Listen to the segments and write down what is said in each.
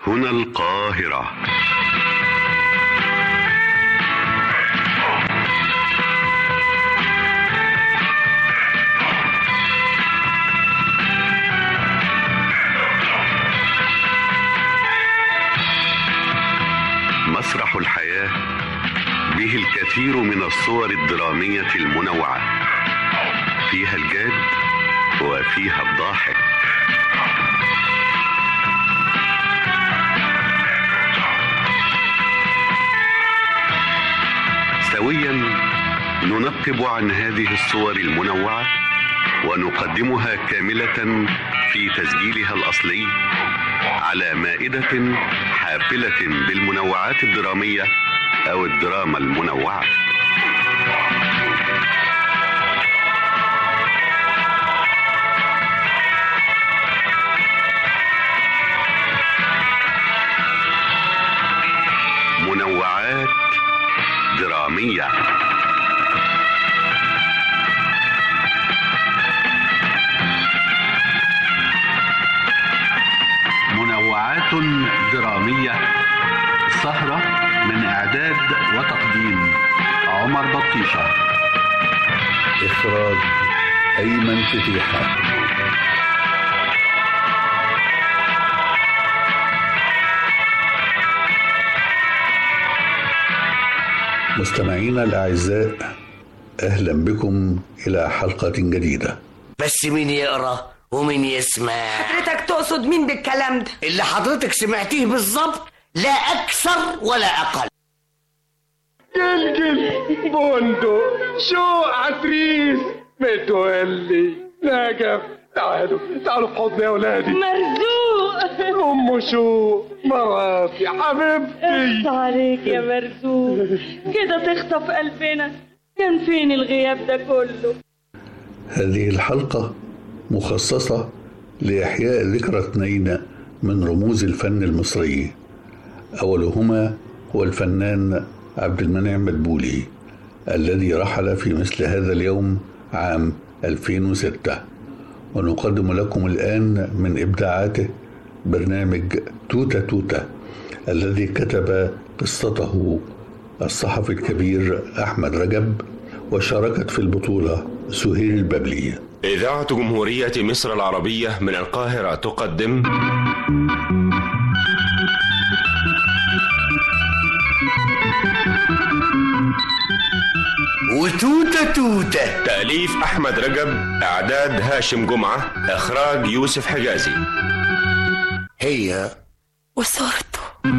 هنا القاهرة مسرح الحياة به الكثير من الصور الدرامية المنوعة فيها الجاد وفيها الضاحك سويا ننقب عن هذه الصور المنوعة ونقدمها كاملة في تسجيلها الأصلي على مائدة حافلة بالمنوعات الدرامية أو الدراما المنوعة منوعات درامية منوعات درامية سهرة من إعداد وتقديم عمر بطيشة إخراج أيمن فتيحة مستمعينا الأعزاء أهلا بكم إلى حلقة جديدة بس مين يقرا ومين يسمع حضرتك تقصد مين بالكلام ده اللي حضرتك سمعتيه بالظبط لا اكثر ولا اقل جلجل بندق شو عتريس متولي نجف تعالوا تعالوا في حضني يا ولادي مرزوق ام شو مراتي حبيبتي اخص عليك يا مرزوق كده تخطف قلبنا كان فين الغياب ده كله هذه الحلقة مخصصة لإحياء ذكرى اثنين من رموز الفن المصري أولهما هو الفنان عبد المنعم مدبولي الذي رحل في مثل هذا اليوم عام 2006 ونقدم لكم الآن من إبداعاته برنامج توتة توتة الذي كتب قصته الصحفي الكبير أحمد رجب وشاركت في البطولة سهير الببلي إذاعة جمهورية مصر العربية من القاهرة تقدم وتوتة توتة تأليف أحمد رجب إعداد هاشم جمعة إخراج يوسف حجازي هي وصورته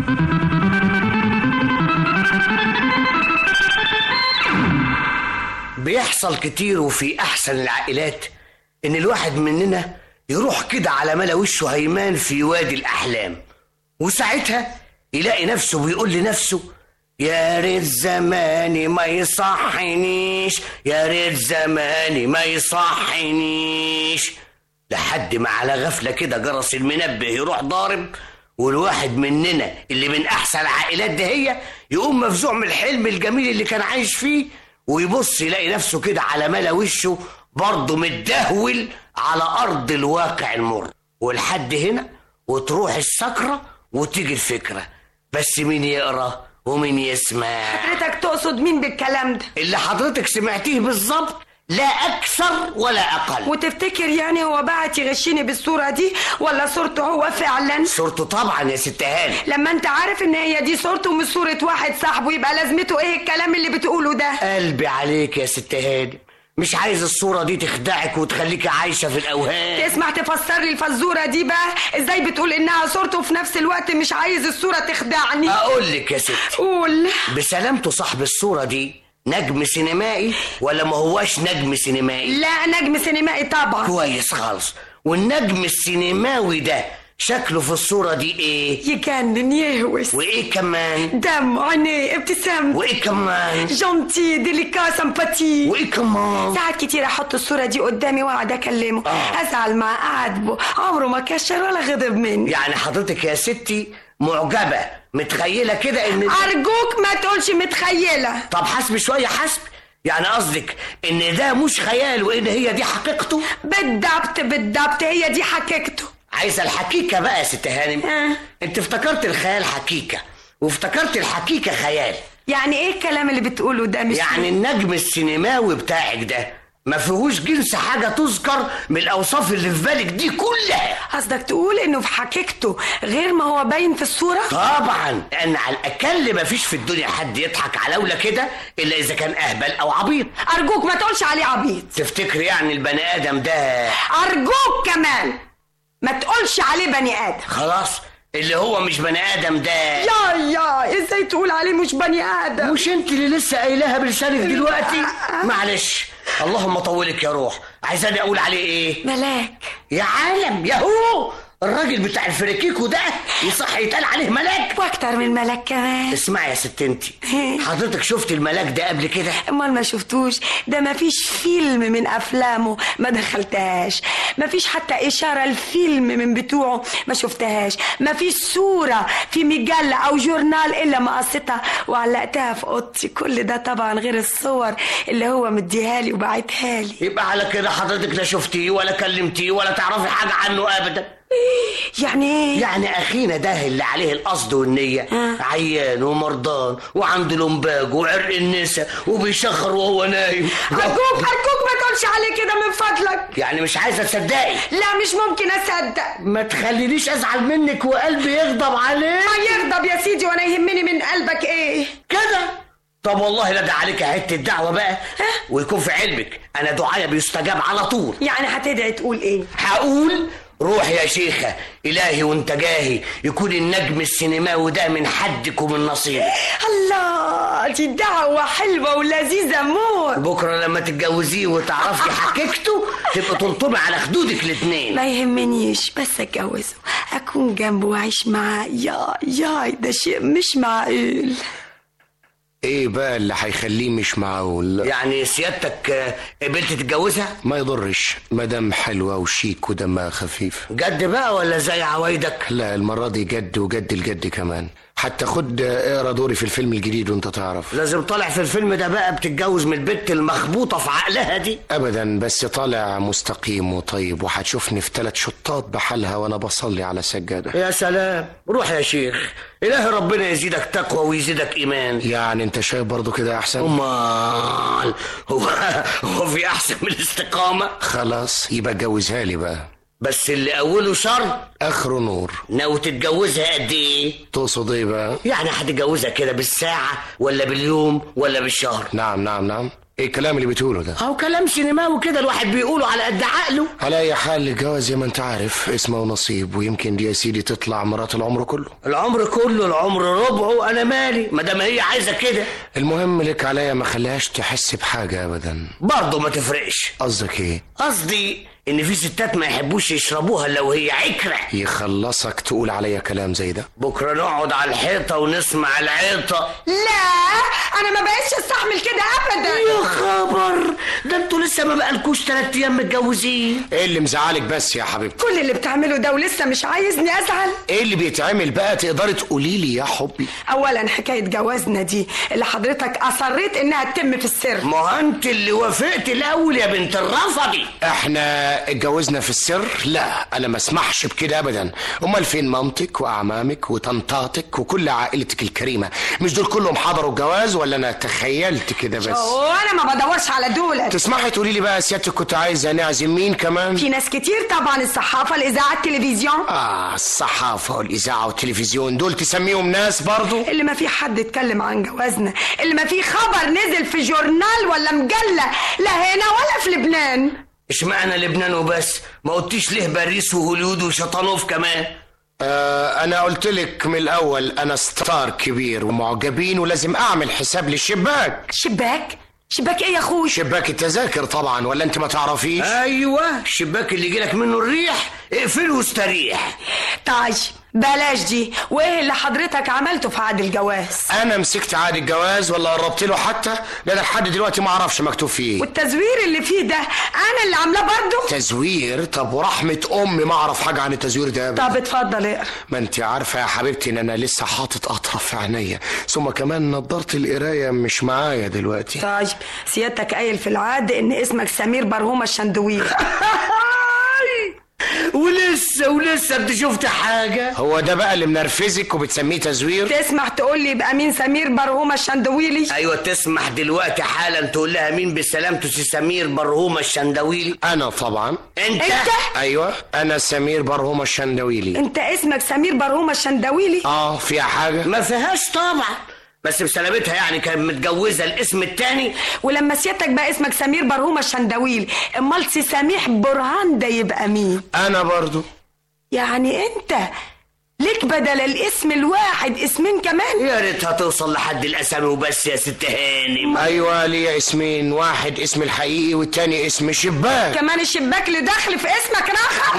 بيحصل كتير وفي احسن العائلات ان الواحد مننا يروح كده على ملا وشه هيمان في وادي الاحلام وساعتها يلاقي نفسه بيقول لنفسه يا ريت زماني ما يصحنيش يا ريت زماني ما يصحنيش لحد ما على غفله كده جرس المنبه يروح ضارب والواحد مننا اللي من احسن العائلات ده هي يقوم مفزوع من الحلم الجميل اللي كان عايش فيه ويبص يلاقي نفسه كده على ملا وشه برضه متدهول على ارض الواقع المر ولحد هنا وتروح السكره وتيجي الفكره بس مين يقرا ومين يسمع حضرتك تقصد مين بالكلام ده اللي حضرتك سمعتيه بالظبط لا اكثر ولا اقل وتفتكر يعني هو بعت يغشني بالصورة دي ولا صورته هو فعلا صورته طبعا يا ست هاني لما انت عارف ان هي دي صورته مش صورة واحد صاحبه يبقى لازمته ايه الكلام اللي بتقوله ده قلبي عليك يا ست هاني مش عايز الصورة دي تخدعك وتخليك عايشة في الأوهام تسمع تفسر لي الفزورة دي بقى ازاي بتقول انها صورته وفي نفس الوقت مش عايز الصورة تخدعني أقول لك يا ست قول بسلامته صاحب الصورة دي نجم سينمائي ولا ما هواش نجم سينمائي لا نجم سينمائي طبعا كويس خالص والنجم السينماوي ده شكله في الصورة دي ايه يجنن يهوس وايه كمان دم عينيه ابتسام وايه كمان جونتي ديليكا سمباتي وايه كمان ساعات كتير احط الصورة دي قدامي واقعد اكلمه آه. ازعل معاه اعاتبه عمره ما كشر ولا غضب مني يعني حضرتك يا ستي معجبة متخيلة كده ان ارجوك ما تقولش متخيلة طب حسب شوية حسب يعني قصدك ان ده مش خيال وان هي دي حقيقته بالضبط بالضبط هي دي حقيقته عايزه الحقيقه بقى يا ست هانم آه. انت افتكرت الخيال حقيقه وافتكرت الحقيقه خيال يعني ايه الكلام اللي بتقوله ده مش يعني النجم السينماوي بتاعك ده ما فيهوش جنس حاجه تذكر من الاوصاف اللي في بالك دي كلها قصدك تقول انه في حقيقته غير ما هو باين في الصورة طبعا لان على الاقل ما فيش في الدنيا حد يضحك على ولا كده الا اذا كان اهبل او عبيط ارجوك ما تقولش عليه عبيط تفتكر يعني البني ادم ده ارجوك كمان ما تقولش عليه بني ادم خلاص اللي هو مش بني ادم ده يا يا ازاي تقول عليه مش بني ادم مش انت اللي لسه قايلها بلسانك دلوقتي معلش اللهم طولك يا روح عايزاني اقول عليه ايه ملاك يا عالم يا هو الراجل بتاع الفريكيكو ده يصح يتقال عليه ملاك واكتر من ملاك كمان اسمعي يا ست انتي حضرتك شفت الملاك ده قبل كده امال ما شفتوش ده ما فيش فيلم من افلامه ما دخلتهاش ما فيش حتى اشاره الفيلم من بتوعه ما شفتهاش ما فيش صوره في مجله او جورنال الا ما قصيتها وعلقتها في اوضتي كل ده طبعا غير الصور اللي هو مديها لي وبعتها لي يبقى على كده حضرتك لا شفتيه ولا كلمتيه ولا تعرفي حاجه عنه ابدا يعني ايه يعني اخينا ده اللي عليه القصد والنيه عيان ومرضان وعنده لمباج وعرق النسا وبيشخر وهو نايم ارجوك ارجوك ما تقولش عليه كده من فضلك يعني مش عايزه تصدقي لا مش ممكن اصدق ما تخلينيش ازعل منك وقلبي يغضب عليه ما يغضب يا سيدي وانا يهمني من قلبك ايه كده طب والله لا ده عليك حته دعوه بقى ويكون في علمك انا دعايا بيستجاب على طول يعني هتدعي تقول ايه هقول روح يا شيخة إلهي وانت جاهي يكون النجم السينماوي ده من حدك ومن نصيبك الله دي دعوة حلوة ولذيذة موت بكرة لما تتجوزيه وتعرفي حقيقته تبقى تلطمي على خدودك الاتنين ما يهمنيش بس اتجوزه اكون جنبه واعيش معاه يا يا ده شيء مش معقول ايه بقى اللي هيخليه مش معقول يعني سيادتك آه، قبلت تتجوزها ما يضرش مدام حلوة وشيك ودمها خفيف جد بقى ولا زي عوايدك لا المرة دي جد وجد الجد كمان حتى خد اقرا دوري في الفيلم الجديد وانت تعرف لازم طالع في الفيلم ده بقى بتتجوز من البت المخبوطة في عقلها دي ابدا بس طالع مستقيم وطيب وهتشوفني في ثلاث شطات بحالها وانا بصلي على سجادة يا سلام روح يا شيخ إلهي ربنا يزيدك تقوى ويزيدك إيمان يعني انت شايف برضو كده احسن أمال هو هو في أحسن من الاستقامة خلاص يبقى اتجوزها لي بقى بس اللي أوله شر اخره نور ناوي تتجوزها قد إيه؟ تقصد ايه بقى يعني هتتجوزها كده بالساعة ولا باليوم ولا بالشهر نعم نعم نعم ايه الكلام اللي بتقوله ده أهو كلام سينماوي كده الواحد بيقوله على قد عقله على اي حال الجواز زي ما انت عارف اسمه ونصيب ويمكن دي يا سيدي تطلع مرات العمر كله العمر كله العمر ربعه أنا مالي ما دام هي عايزة كده المهم لك عليا ما خليهاش تحس بحاجة ابدا برضه ما تفرقش قصدك ايه قصدي إن في ستات ما يحبوش يشربوها لو هي عكرة يخلصك تقول عليا كلام زي ده بكرة نقعد على الحيطة ونسمع العيطة لا انا ما بقتش استحمل كده ابدا يا خبر ده انتوا لسه ما بقالكوش تلات ايام متجوزين ايه اللي مزعلك بس يا حبيبتي كل اللي بتعمله ده ولسه مش عايزني ازعل ايه اللي بيتعمل بقى تقدري تقولي لي يا حبي اولا حكايه جوازنا دي اللي حضرتك اصريت انها تتم في السر ما هو انت اللي وافقت الاول يا بنت الرفضي احنا اتجوزنا في السر لا انا ما اسمحش بكده ابدا امال فين مامتك واعمامك وطنطاتك وكل عائلتك الكريمه مش دول كلهم حضروا الجواز ولا انا تخيلت كده بس وانا ما بدورش على دول تسمحي تقولي لي بقى سيادتك كنت عايزه نعزم مين كمان في ناس كتير طبعا الصحافه الاذاعه التلفزيون اه الصحافه والاذاعه والتلفزيون دول تسميهم ناس برضو اللي ما في حد اتكلم عن جوازنا اللي ما في خبر نزل في جورنال ولا مجله لا هنا ولا في لبنان اشمعنى لبنان وبس ما قلتيش ليه باريس وهوليود وشطانوف كمان آه انا قلت لك من الاول انا ستار كبير ومعجبين ولازم اعمل حساب للشباك شباك شباك ايه يا اخوي شباك التذاكر طبعا ولا انت ما تعرفيش ايوه الشباك اللي يجيلك منه الريح اقفله واستريح طيب بلاش دي وايه اللي حضرتك عملته في عقد الجواز انا مسكت عقد الجواز ولا قربت له حتى لا انا لحد دلوقتي ما اعرفش مكتوب فيه ايه والتزوير اللي فيه ده انا اللي عاملاه برضه تزوير طب ورحمه امي ما اعرف حاجه عن التزوير ده أبداً. طب اتفضل اقرا ما انت عارفه يا حبيبتي ان انا لسه حاطط اطرف في عينيا ثم كمان نضاره القرايه مش معايا دلوقتي طيب سيادتك قايل في العقد ان اسمك سمير برهومه الشندوير ولسه ولسه انت شفت حاجه هو ده بقى اللي منرفزك وبتسميه تزوير تسمح تقول لي يبقى مين سمير برهومه الشندويلي ايوه تسمح دلوقتي حالا تقول لها مين بسلامته سي سمير برهومه الشندويلي انا طبعا انت انت ايوه انا سمير برهومه الشندويلي انت اسمك سمير برهومه الشندويلي اه فيها حاجه ما فيهاش طبعا بس بسلامتها يعني كانت متجوزه الاسم التاني ولما سيادتك بقى اسمك سمير برهومه الشندويلي امال سي سميح برهان ده يبقى مين انا برضو يعني انت ليك بدل الاسم الواحد اسمين كمان يا ريتها توصل لحد الاسامي وبس يا ست هانم ايوه ليا اسمين واحد اسم الحقيقي والتاني اسم شباك كمان الشباك اللي داخل في اسمك رخم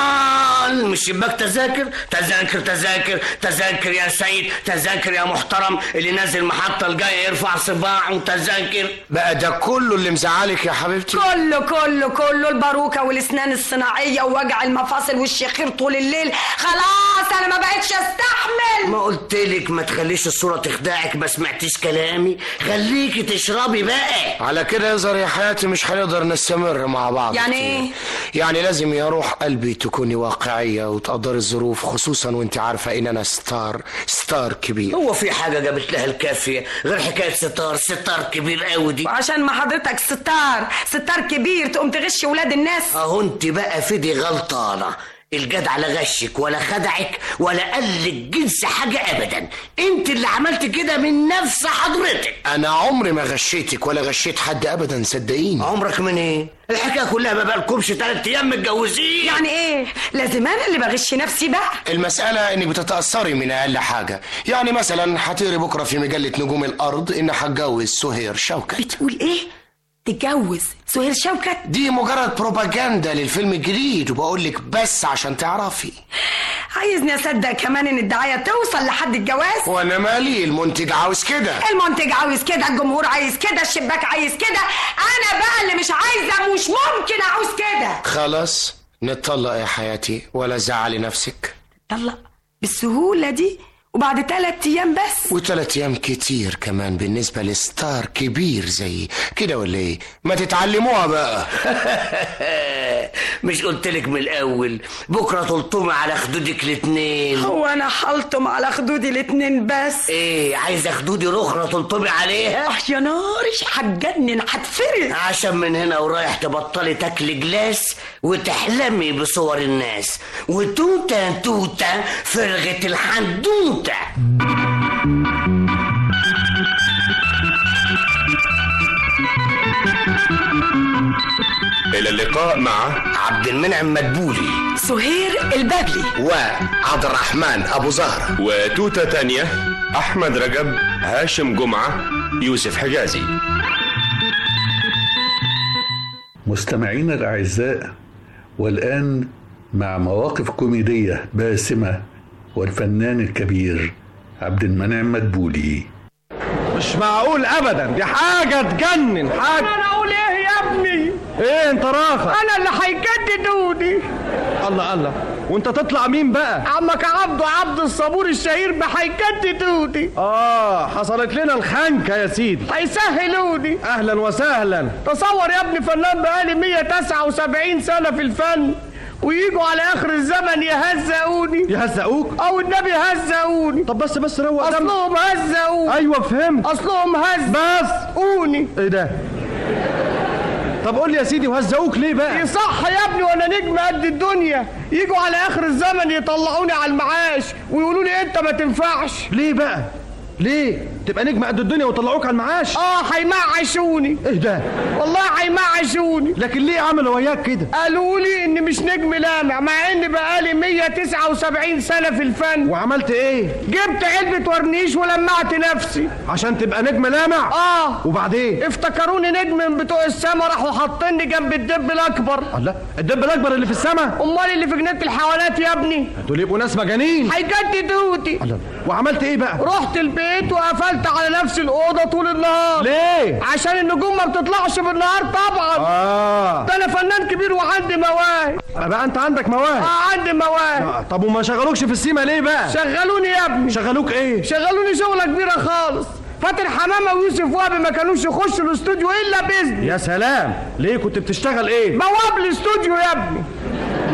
امال مش شباك تذاكر تذاكر تذاكر تذاكر يا سيد تذاكر يا محترم اللي نازل محطة الجاية يرفع صباعه تذاكر بقى ده كله اللي مزعلك يا حبيبتي كله كله كله الباروكه والاسنان الصناعيه ووجع المفاصل والشخير طول الليل خلاص انا ما بقتش استحمل ما قلت لك ما تخليش الصورة تخدعك ما سمعتيش كلامي خليكي تشربي بقى على كده يظهر يا حياتي مش هنقدر نستمر مع بعض يعني كتير. ايه؟ يعني لازم يا روح قلبي تكوني واقعية وتقدري الظروف خصوصا وانت عارفة ان انا ستار ستار كبير هو في حاجة جابت لها الكافية غير حكاية ستار ستار كبير قوي دي وعشان ما حضرتك ستار ستار كبير تقوم تغش ولاد الناس اهو انت بقى في دي غلطانة الجدع لا غشك ولا خدعك ولا قال لك جنس حاجة ابدا انت اللي عملت كده من نفس حضرتك انا عمري ما غشيتك ولا غشيت حد ابدا صدقيني عمرك من ايه الحكاية كلها ما بقالكمش تلات ايام متجوزين يعني ايه لازم انا اللي بغش نفسي بقى المسألة انك بتتأثري من اقل حاجة يعني مثلا هتقري بكرة في مجلة نجوم الارض ان هتجوز سهير شوكت بتقول ايه تتجوز سهير شوكت دي مجرد بروباجندا للفيلم الجديد وبقول لك بس عشان تعرفي عايزني اصدق كمان ان الدعايه توصل لحد الجواز وانا مالي المنتج عاوز كده المنتج عاوز كده الجمهور عايز كده الشباك عايز كده انا بقى اللي مش عايزه مش ممكن اعوز كده خلاص نتطلق يا حياتي ولا زعلي نفسك طلق بالسهوله دي وبعد ثلاث ايام بس وثلاث ايام كتير كمان بالنسبة لستار كبير زي كده ولا ايه ما تتعلموها بقى مش قلت لك من الاول بكرة تلطمي على خدودك الاتنين هو انا حلطم على خدودي الاتنين بس ايه عايزة خدودي الاخرى تلطمي عليها اه يا نارش هتجنن هتفرق عشان من هنا ورايح تبطلي تاكلي جلاس وتحلمي بصور الناس وتوتة توتة فرغة الحدوتة إلى اللقاء مع عبد المنعم مدبولي سهير البابلي وعبد الرحمن ابو زهرة وتوتة تانية أحمد رجب هاشم جمعة يوسف حجازي مستمعينا الأعزاء والآن مع مواقف كوميدية باسمة والفنان الكبير عبد المنعم مدبولي مش معقول ابدا دي حاجه تجنن حاجه انا اقول ايه يا ابني ايه انت راخة انا اللي هيجددوني الله الله وانت تطلع مين بقى عمك عبده عبد الصبور الشهير بهيجددوني اه حصلت لنا الخنكه يا سيدي هيسهلوني اهلا وسهلا تصور يا ابني فنان بقالي 179 سنه في الفن ويجوا على اخر الزمن يهزقوني يهزقوك او النبي هزقوني طب بس بس روق دم اصلهم هزقوني ايوه فهمت اصلهم هز بس قوني ايه ده طب قول لي يا سيدي وهزقوك ليه بقى يصح يا ابني وانا نجم قد الدنيا يجوا على اخر الزمن يطلعوني على المعاش ويقولوا لي انت ما تنفعش ليه بقى ليه تبقى نجم قد الدنيا ويطلعوك على المعاش اه هيمعشوني ايه ده والله هيمعشوني لكن ليه عملوا وياك كده قالوا لي اني مش نجم لامع مع اني بقالي 179 سنه في الفن وعملت ايه جبت علبه ورنيش ولمعت نفسي عشان تبقى نجم لامع اه وبعدين افتكروني نجم من بتوع السما راحوا حاطيني جنب الدب الاكبر الله الدب الاكبر اللي في السماء امال اللي في جنينه الحيوانات يا ابني دول يبقوا ناس مجانين هيجددوتي الله وعملت ايه بقى رحت البيت وقفلت على نفس الاوضه طول النهار ليه عشان النجوم ما بتطلعش بالنهار طبعا اه ده انا فنان كبير وعندي مواهب بقى انت عندك مواهب اه عندي مواهب آه. طب وما شغلوكش في السيما ليه بقى شغلوني يا ابني شغلوك ايه شغلوني شغله كبيره خالص فاتن حمامه ويوسف وهبي ما كانوش يخشوا الاستوديو الا باذني يا سلام ليه كنت بتشتغل ايه بواب الاستوديو يا ابني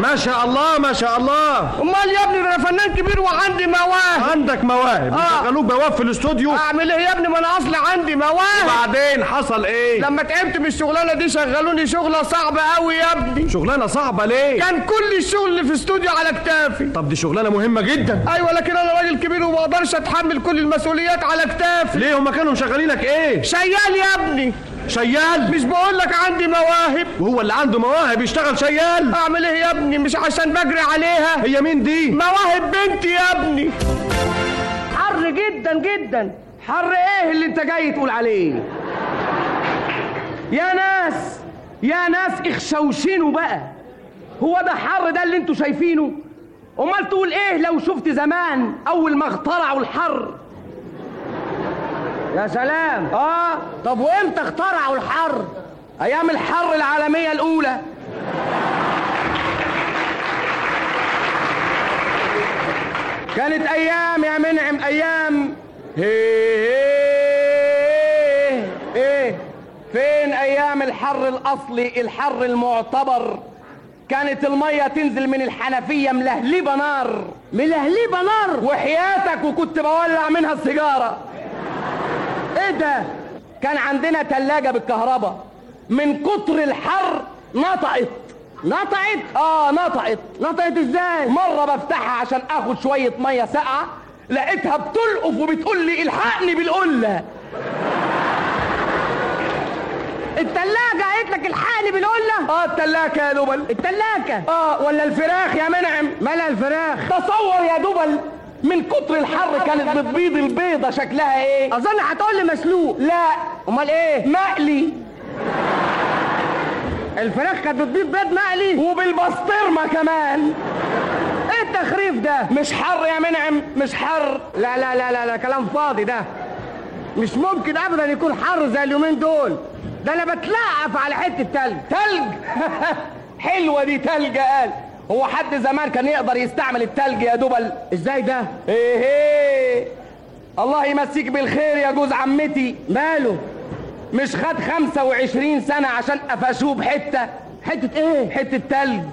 ما شاء الله ما شاء الله امال يا ابني ده انا فنان كبير وعندي مواهب عندك مواهب آه. شغلوك بواب في الاستوديو اعمل ايه يا ابني ما انا اصلي عندي مواهب وبعدين حصل ايه لما تعبت من الشغلانه دي شغلوني شغله صعبه قوي يا ابني شغلانه صعبه ليه كان كل الشغل اللي في استوديو على كتافي طب دي شغلانه مهمه جدا ايوه لكن انا راجل كبير وما اقدرش اتحمل كل المسؤوليات على كتافي ليه هما كانوا مشغلينك ايه شيال يا ابني شيال مش بقول لك عندي مواهب وهو اللي عنده مواهب يشتغل شيال اعمل ايه يا ابني مش عشان بجري عليها هي مين دي مواهب بنتي يا ابني حر جدا جدا حر ايه اللي انت جاي تقول عليه يا ناس يا ناس اخشوشينوا بقى هو ده حر ده اللي انتوا شايفينه امال تقول ايه لو شفت زمان اول ما اخترعوا الحر يا سلام اه طب وامتى اخترعوا الحر ايام الحر العالميه الاولى كانت ايام يا منعم ايام ايه ايه فين ايام الحر الاصلي الحر المعتبر كانت المية تنزل من الحنفية ملهلبة نار ملهلبة نار وحياتك وكنت بولع منها السيجارة ايه ده كان عندنا تلاجة بالكهرباء من كتر الحر نطقت نطقت اه نطقت نطقت ازاي مرة بفتحها عشان اخد شوية مية ساقعة لقيتها بتلقف وبتقول لي الحقني بالقلة التلاجة قالت لك الحقني بالقلة اه التلاجة يا دبل التلاجة اه ولا الفراخ يا منعم مالها الفراخ تصور يا دبل من كتر الحر كانت بتبيض البيضة شكلها ايه اظن هتقول لي مسلوق لا امال ايه مقلي الفراخ كانت بتبيض بيض مقلي وبالبسطرمة كمان ايه التخريف ده مش حر يا منعم مش حر لا لا لا لا, لا كلام فاضي ده مش ممكن ابدا يكون حر زي اليومين دول ده انا بتلقف على حته تلج تلج حلوه دي تلج قال هو حد زمان كان يقدر يستعمل التلج يا دبل ازاي ده ايه ايه الله يمسيك بالخير يا جوز عمتي ماله مش خد 25 سنة عشان قفشوه بحتة حتة ايه؟ حتة تلج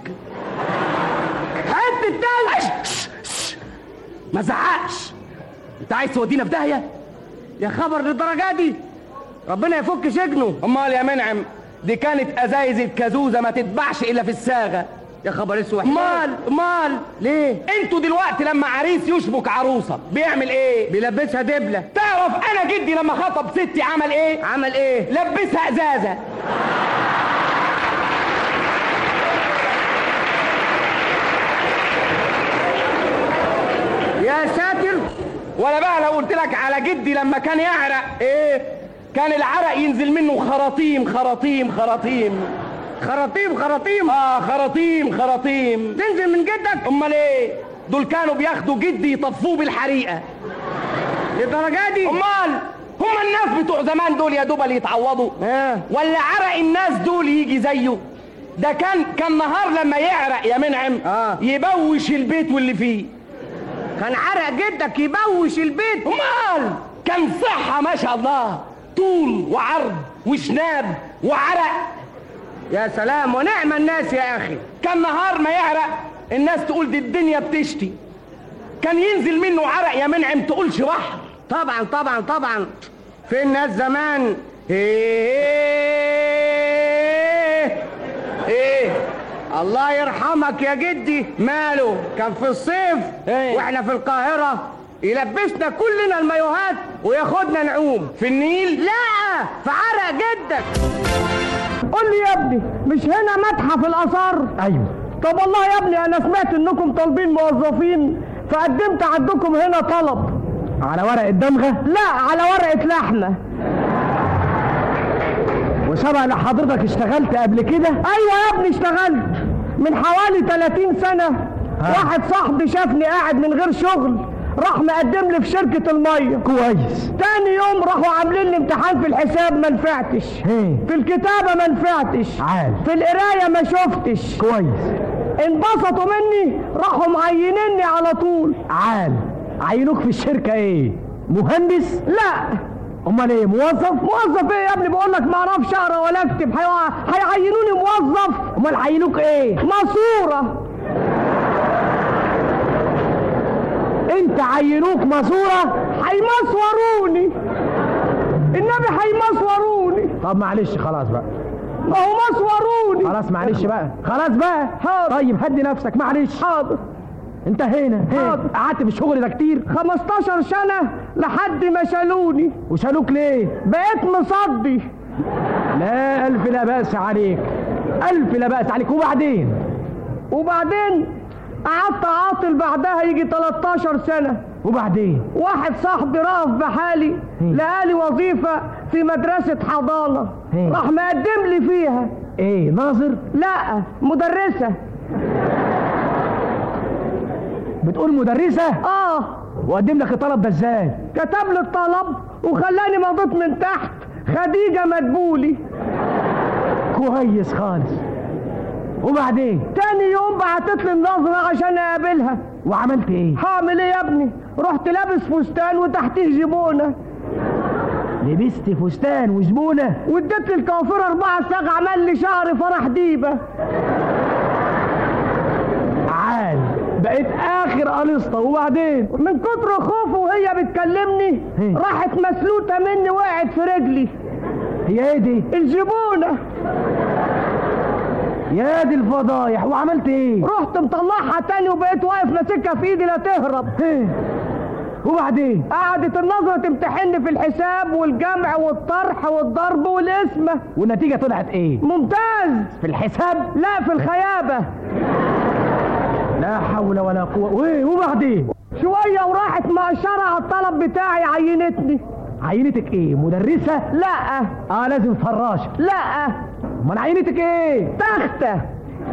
حتة تلج ما زعقش انت عايز تودينا في داهية؟ يا خبر للدرجة دي ربنا يفك سجنه امال يا منعم دي كانت ازايز الكازوزة ما تتباعش الا في الساغة يا خبر اسود مال مال ليه انتوا دلوقتي لما عريس يشبك عروسه بيعمل ايه بيلبسها دبله تعرف انا جدي لما خطب ستي عمل ايه عمل ايه لبسها ازازه يا ساتر ولا بقى لو قلت لك على جدي لما كان يعرق ايه كان العرق ينزل منه خراطيم خراطيم خراطيم خراطيم خراطيم اه خراطيم خراطيم تنزل من جدك امال ايه دول كانوا بياخدوا جدي يطفوه بالحريقه للدرجه دي امال هم الناس بتوع زمان دول يا دوب اللي يتعوضوا آه. ولا عرق الناس دول يجي زيه ده كان كان نهار لما يعرق يا منعم آه. يبوش البيت واللي فيه كان عرق جدك يبوش البيت امال كان صحه ما شاء الله طول وعرض وشناب وعرق يا سلام ونعم الناس يا اخي كان نهار ما يعرق الناس تقول دي الدنيا بتشتي كان ينزل منه عرق يا منعم تقولش بحر طبعا طبعا طبعا في الناس زمان ايه ايه الله يرحمك يا جدي ماله كان في الصيف ايه؟ واحنا في القاهرة يلبسنا كلنا المايوهات وياخدنا نعوم في النيل لا في عرق جدك قول لي يا ابني مش هنا متحف الاثار ايوه طب والله يا ابني انا سمعت انكم طالبين موظفين فقدمت عندكم هنا طلب على ورقه دمغه لا على ورقه لحمه وسبق ان حضرتك اشتغلت قبل كده ايوه يا ابني اشتغلت من حوالي 30 سنه ها. واحد صاحبي شافني قاعد من غير شغل راح مقدم لي في شركة المية كويس تاني يوم راحوا عاملين لي امتحان في الحساب ما نفعتش في الكتابة ما نفعتش عال في القراية ما شفتش كويس انبسطوا مني راحوا معينيني على طول عال عينوك في الشركة ايه مهندس لا امال ايه موظف موظف ايه يا ابني بقول لك ما اعرفش اقرا ولا اكتب هيعينوني موظف امال عينوك ايه ماسوره انت عينوك ماسوره هيمسوروني النبي هيمسوروني طب معلش خلاص بقى ما هو مسوروني خلاص معلش بقى خلاص بقى حاضر طيب هدي نفسك معلش حاضر انتهينا حاضر قعدت في الشغل ده كتير 15 سنة لحد ما شالوني وشالوك ليه بقيت مصدي لا الف لا باس عليك الف لا باس عليك وبعدين وبعدين قعدت عاطل بعدها يجي 13 سنة وبعدين واحد صاحبي رأف بحالي لقالي وظيفة في مدرسة حضانة هي. راح مقدم لي فيها ايه ناظر لا مدرسة بتقول مدرسة اه وقدم لك الطلب ده ازاي كتب لي الطلب وخلاني مضيت من تحت خديجة مدبولي كويس خالص وبعدين تاني يوم بعتت لي النظرة عشان اقابلها وعملت ايه هعمل ايه يا ابني رحت لابس فستان وتحتيه جيبونه لبست فستان وزبونه واديت للكوافير اربعة ساغ عمل لي شعر فرح ديبة عال بقيت اخر قليصة وبعدين من كتر خوفه وهي بتكلمني هي. راحت مسلوتة مني وقعت في رجلي هي ايه دي الجبونة يا دي الفضايح وعملت ايه رحت مطلعها تاني وبقيت واقف ماسكها في ايدي لا تهرب ايه وبعدين قعدت النظرة تمتحني في الحساب والجمع والطرح والضرب والقسمة والنتيجة طلعت ايه ممتاز في الحساب لا في الخيابة لا حول ولا قوة وايه وبعدين شوية وراحت مقشرة على الطلب بتاعي عينتني عينتك ايه مدرسة لا اه لازم فراشة لا امال عينتك ايه تختة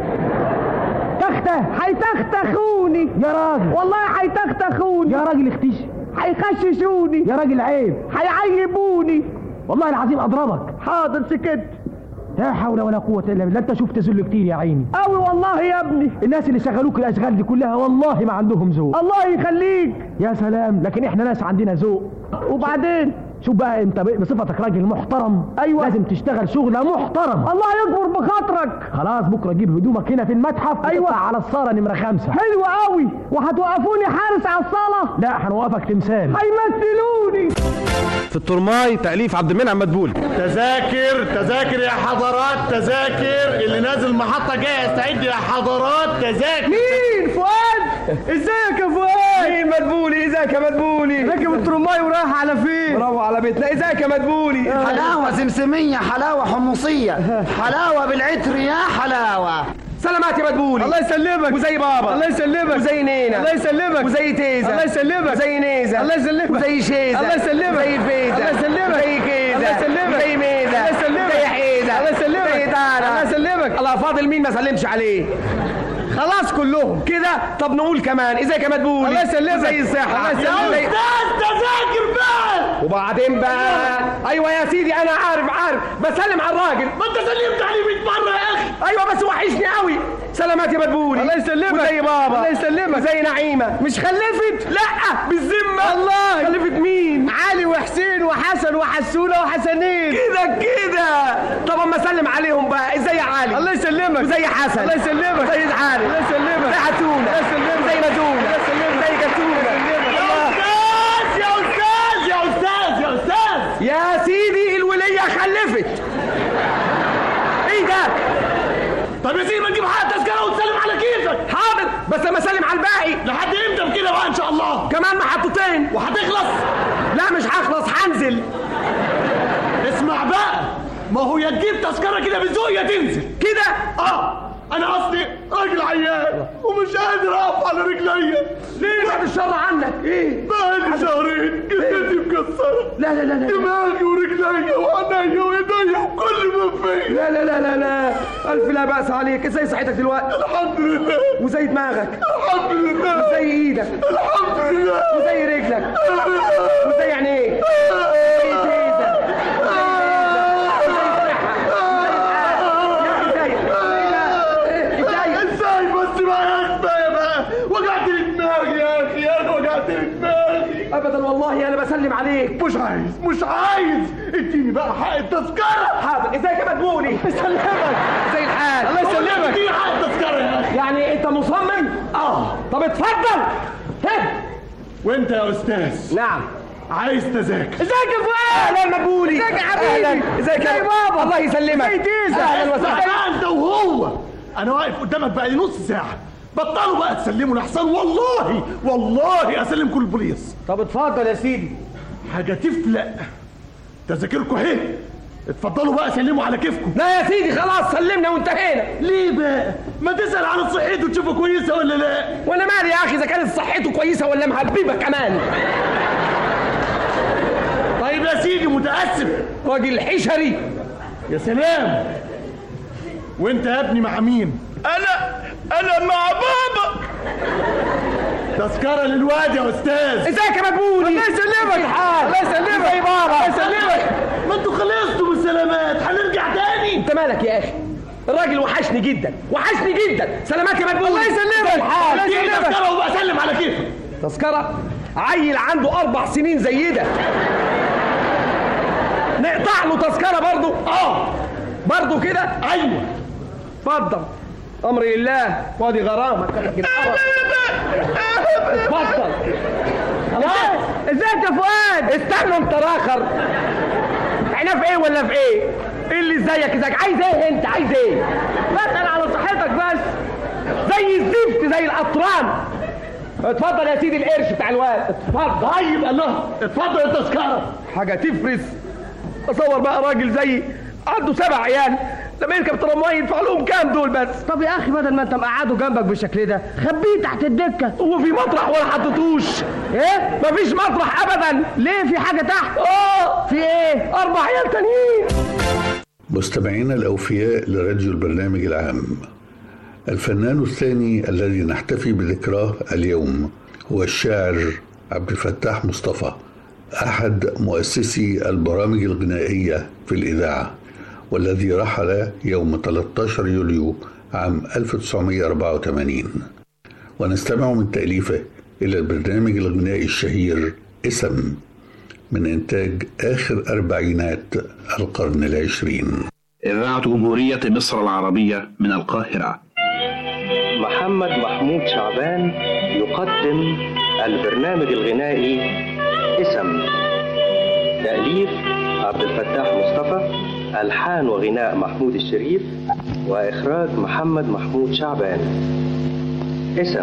تختة هيتختخوني يا راجل والله هيتختخوني يا راجل اختيش هيخششوني يا راجل عيب هيعيبوني والله العظيم اضربك حاضر سكت لا حول ولا قوة الا بالله انت شفت ذل كتير يا عيني قوي والله يا ابني الناس اللي شغلوك الاشغال دي كلها والله ما عندهم ذوق الله يخليك يا سلام لكن احنا ناس عندنا ذوق وبعدين شوف بقى انت ب- بصفتك راجل محترم أيوة. لازم تشتغل شغلة محترم الله يكبر بخاطرك خلاص بكره جيب هدومك هنا في المتحف أيوة. وتطلع على الصالة نمرة خمسة حلو قوي وهتوقفوني حارس على الصالة لا هنوقفك تمثال هيمثلوني في الترماي تأليف عبد المنعم مدبولي تذاكر تذاكر يا حضرات تذاكر اللي نازل محطة جاي يستعد يا حضرات تذاكر مين فؤاد ازيك يا فؤاد مين مدبولي ازيك يا مدبولي راكب الترماي ورايح على فين برافو على بيتنا ازيك يا مدبولي حلاوة سمسمية حلاوة حمصية حلاوة بالعطر يا حلاوة سلامات يا مدبولي الله يسلمك وزي بابا الله يسلمك وزي نينا الله يسلمك وزي تيزا الله يسلمك وزي نيزا الله يسلمك وزي شيزا الله يسلمك وزي فيزا الله يسلمك وزي كيزا الله يسلمك وزي ميزا الله يسلمك وزي حيزا الله يسلمك وزي دارا الله يسلمك الله فاضل مين ما سلمش عليه خلاص كلهم كده طب نقول كمان ازيك يا مدبولي الله يسلمك زي الصحة الله يسلمك زي- تذاكر بقى وبعدين بقى ايوه يا سيدي انا عارف عارف بسلم على الراجل ما انت سلمت عليه 100 مرة يا اخي ايوه بس وحشني قوي سلامات يا مدبولي الله يسلمك وزي بابا الله يسلمك وزي نعيمه مش خلفت لا بالذمه الله خلفت مين علي وحسين وحسن وحسونة وحسنين كده كده طب اما اسلم عليهم بقى ازاي يا علي الله يسلمك وزي حسن الله يسلمك وزي علي الله يسلمك زي حتونه الله يسلمك زي مدونه الله يسلمك زي كتونه يا استاذ يا استاذ يا استاذ يا استاذ يا سيدي الوليه خلفت ايه ده طب يا سيدي ما تجيب حق تذكرة وتسلم على كيفك حاضر بس اما اسلم على الباقي لحد امتى بكده بقى ان شاء الله كمان محطتين وهتخلص لا مش هخلص هنزل اسمع بقى ما هو يا تجيب تذكرة كده بالذوق يا تنزل كده اه انا قصدي راجل عيان ومش قادر اقف على رجليا ليه بعد الشر عنك ايه بقالي شهرين جسدي مكسرة لا لا لا لا دماغي ورجليا وعينيا وايديا وكل ما فيا لا لا لا لا لا الف لا باس عليك ازاي صحتك دلوقتي الحمد لله وزي دماغك الحمد لله وزي ايدك الحمد لله وزي رجلك وزي عينيك وزي تيزك ازاي بس بقى يا كفايه بقى وجعت لي دماغي يا اخي انا وجعت لي دماغي ابدا والله انا بسلم عليك مش عايز مش عايز اديني بقى حق التذكره حاضر ازيك يا مدبولي يسلمك زي الحال الله يسلمك اديني حق التذكره يا اخي يعني انت مصمم اه طب اتفضل هه وانت يا استاذ نعم عايز تذاكر ازيك يا فؤاد اهلا مقبولي ازيك يا حبيبي أهلاً. ازيك يا بابا الله يسلمك ازاي تيزا اهلا وسهلا بقى انت وهو انا واقف قدامك بقى لي نص ساعه بطلوا بقى تسلموا لحسن والله والله اسلمكم البوليس طب اتفضل يا سيدي حاجه تفلق تذاكركم اهي اتفضلوا بقى سلموا على كيفكم لا يا سيدي خلاص سلمنا وانتهينا ليه بقى ما تسال عن صحته تشوفه كويسه ولا لا وانا مالي يا اخي اذا كانت صحته كويسه ولا مهببه كمان طيب يا سيدي متاسف راجل حشري يا سلام وانت يا ابني مع مين انا انا مع بابا تذكره للواد يا استاذ ازيك يا مقبولي الله يسلمك الله يسلمك يا بابا الله يسلمك ما انتوا خلصتوا بالسلامات هنرجع تاني انت مالك يا اخي الراجل وحشني جدا وحشني جدا سلامات يا مقبولي الله يسلمك الحال الله اديني يسلمك تذكره وبقى سلم على كيفك تذكرة عيل عنده أربع سنين زي ده نقطع له تذكرة برضه اه برضه كده ايوه اتفضل أمر لله وادي غرامك اتفضل خلاص ازيك يا فؤاد استنوا انت راخر احنا في ايه ولا في ايه؟ ايه اللي زيك ازيك عايز ايه انت عايز ايه؟ بسأل على صحتك بس زي الزفت زي القطران اتفضل يا سيدي القرش بتاع الواد اتفضل طيب الله اتفضل التذكره حاجه تفرس تصور بقى راجل زي عنده سبع عيال لما يركب ترامواي يدفع لهم كام دول بس طب يا اخي بدل ما انت مقعده جنبك بالشكل ده خبيه تحت الدكه هو في مطرح ولا حطيتوش ايه مفيش مطرح ابدا ليه في حاجه تحت اه في ايه اربع عيال تانيين مستمعينا الأوفياء لراديو البرنامج العام الفنان الثاني الذي نحتفي بذكراه اليوم هو الشاعر عبد الفتاح مصطفى أحد مؤسسي البرامج الغنائية في الإذاعة والذي رحل يوم 13 يوليو عام 1984 ونستمع من تأليفه إلى البرنامج الغنائي الشهير اسم من إنتاج آخر أربعينات القرن العشرين إذاعة جمهورية مصر العربية من القاهرة محمد محمود شعبان يقدم البرنامج الغنائي اسم تأليف عبد الفتاح مصطفى ألحان وغناء محمود الشريف وإخراج محمد محمود شعبان اسم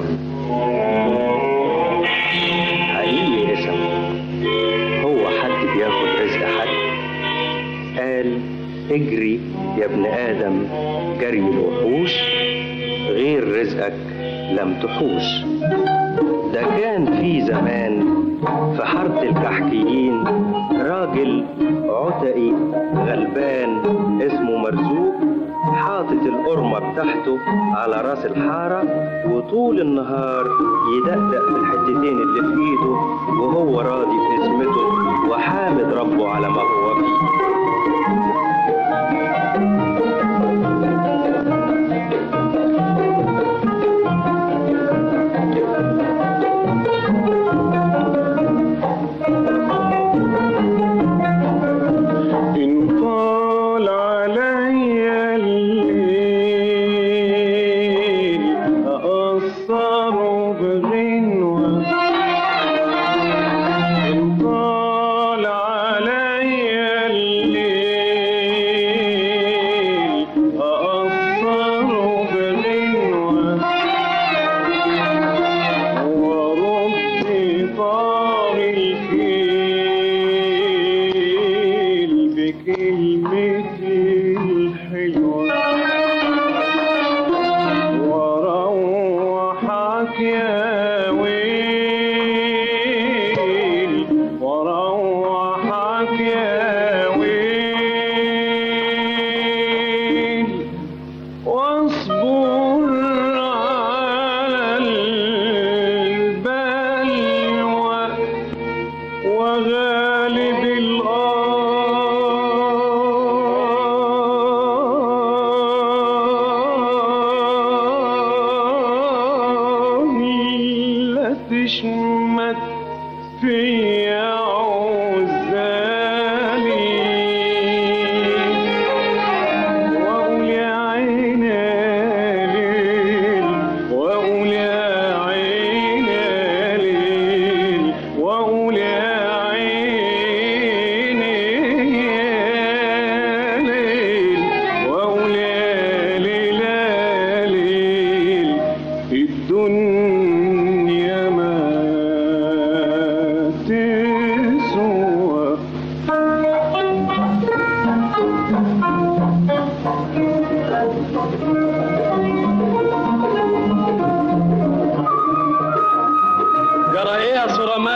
حقيقي اسم هو حد بياخد رزق حد قال اجري يا ابن آدم جري الوحوش غير رزقك لم تحوش ده كان في زمان في حارة الكحكيين راجل عتقي غلبان اسمه مرزوق حاطط القرمة بتاعته على راس الحارة وطول النهار يدقدق في الحتتين اللي في ايده وهو راضي باسمته وحامد ربه على ما هو فيه إن طال علي الليل أقصر بغنوة إن طال علي الليل أقصر بغنوة ورد طار الفيل بكلمتي الحلوة وروحك يا ويل وروحك يا ويل واصبر على البلوى وغالب الآه لا تشمت في عزالي وأقول يا عيني ليل وأقول يا عيني ليل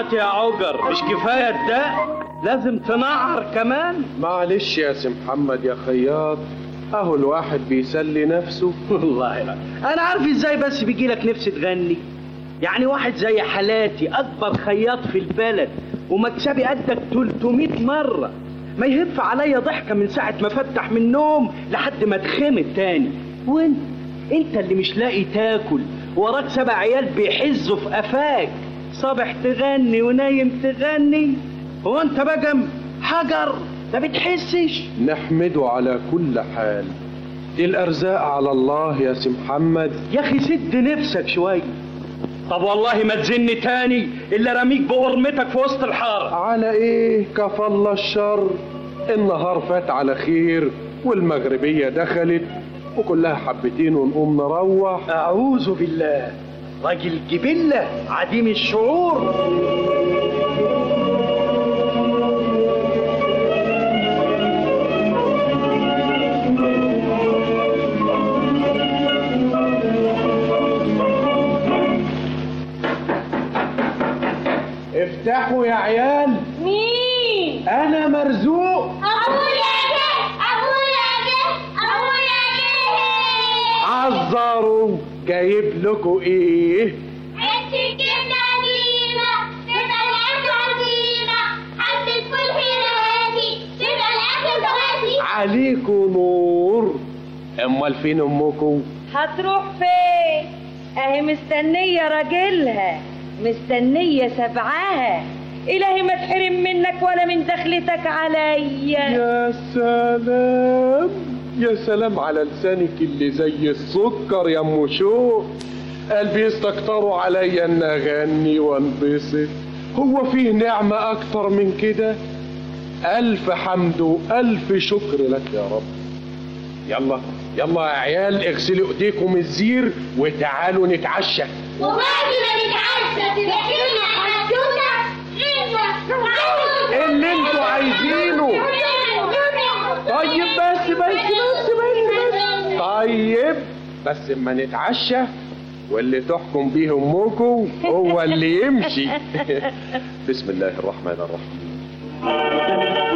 سمعت يا عجر مش كفايه الدق لازم تنعر كمان معلش يا سي محمد يا خياط اهو الواحد بيسلي نفسه والله لا. انا عارف ازاي بس بيجي لك نفس تغني يعني واحد زي حالاتي اكبر خياط في البلد ومكسبي قدك 300 مره ما يهف عليا ضحكه من ساعه ما فتح من النوم لحد ما اتخمت تاني وانت انت اللي مش لاقي تاكل وراك سبع عيال بيحزوا في قفاك صبح تغني ونايم تغني هو انت بقى حجر ما بتحسش نحمده على كل حال دي الارزاق على الله يا سي محمد يا اخي سد نفسك شويه طب والله ما تزني تاني الا رميك بقرمتك في وسط الحاره على ايه كفى الله الشر النهار فات على خير والمغربية دخلت وكلها حبتين ونقوم نروح اعوذ بالله راجل جبله عديم الشعور افتحوا يا عيال مين؟ انا مرزوق أبويا جه أبويا جه أبويا جه عذروا جايب لكم ايه حتة جبنة قديمة تبقى الأكل عزيمة حبة فول حلواتي تبقى الأكل دلوقتي عليكم نور امال فين امكم هتروح فين اهي مستنية راجلها مستنية سبعها إلهي ما تحرم منك ولا من دخلتك عليا يا سلام يا سلام على لسانك اللي زي السكر يا ام شوق قلبي يستكتروا عليا ان اغني وانبسط هو فيه نعمة اكتر من كده الف حمد والف شكر لك يا رب يلا يلا يا عيال اغسلوا ايديكم الزير وتعالوا نتعشى وبعد ما نتعشى تبقى لنا حدوتة غنوة اللي انتوا عايزينه طيب بس بس بس بس بس طيب بس اما نتعشى واللي تحكم بيه امكم هو اللي يمشي بسم الله الرحمن الرحيم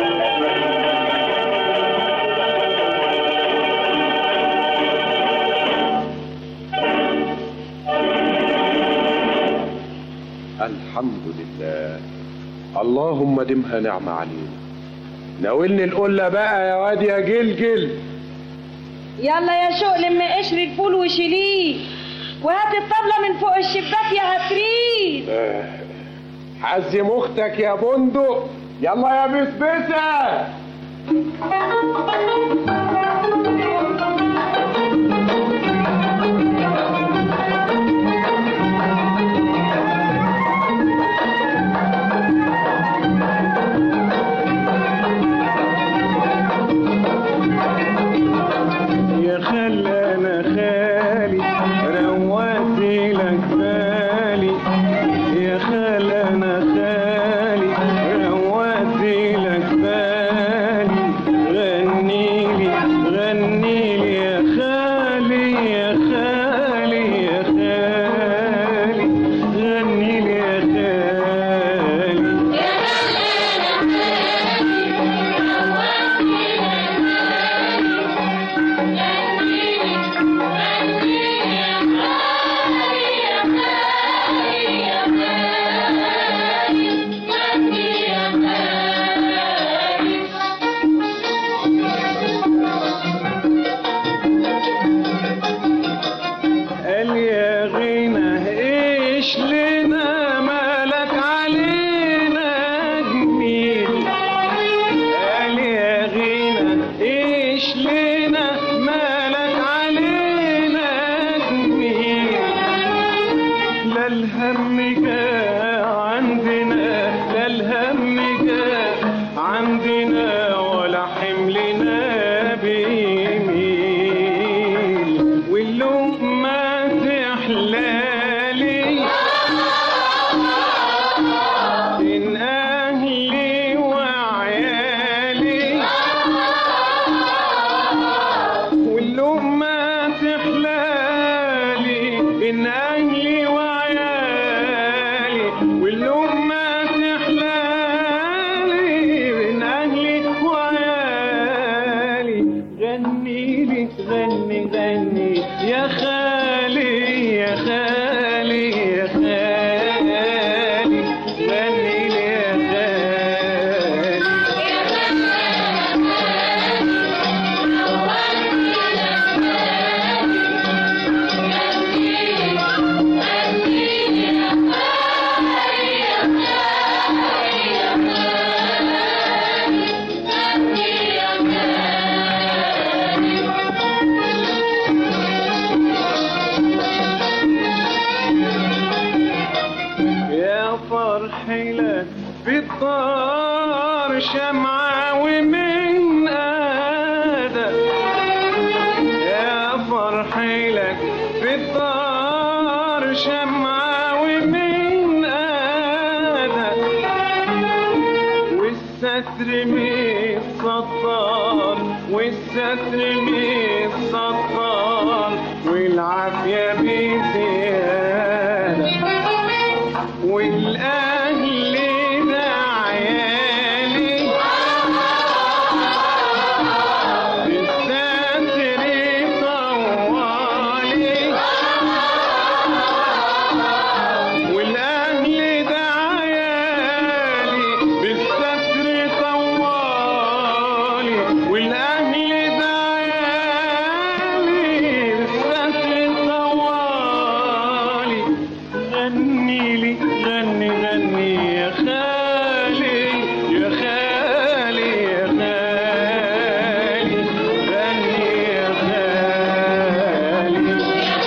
الحمد لله اللهم دمها نعمة علينا ناولني القلة بقى يا واد يا جلجل يلا يا شوق لما قشر الفول وشيليه وهات الطبلة من فوق الشباك يا هتريد آه، حزم اختك يا بندق يلا يا بسبسة يا خال انا خالي رواتي لك بالي يا خال انا خالي رواتي لك بالي غني لي الدار شمعة ومن آدم يا فرحي لك في الدار شمعة ومن آدم والستر متسطر والستر متسطر والعافية بزيادة والأهل ده عيالي بالستر طوالي والأهل ده عيالي بالستر طوالي والأهل ده عيالي بالستر طوالي غني لي غني غني يا خالي يا خالي يا خالي غني يا خالي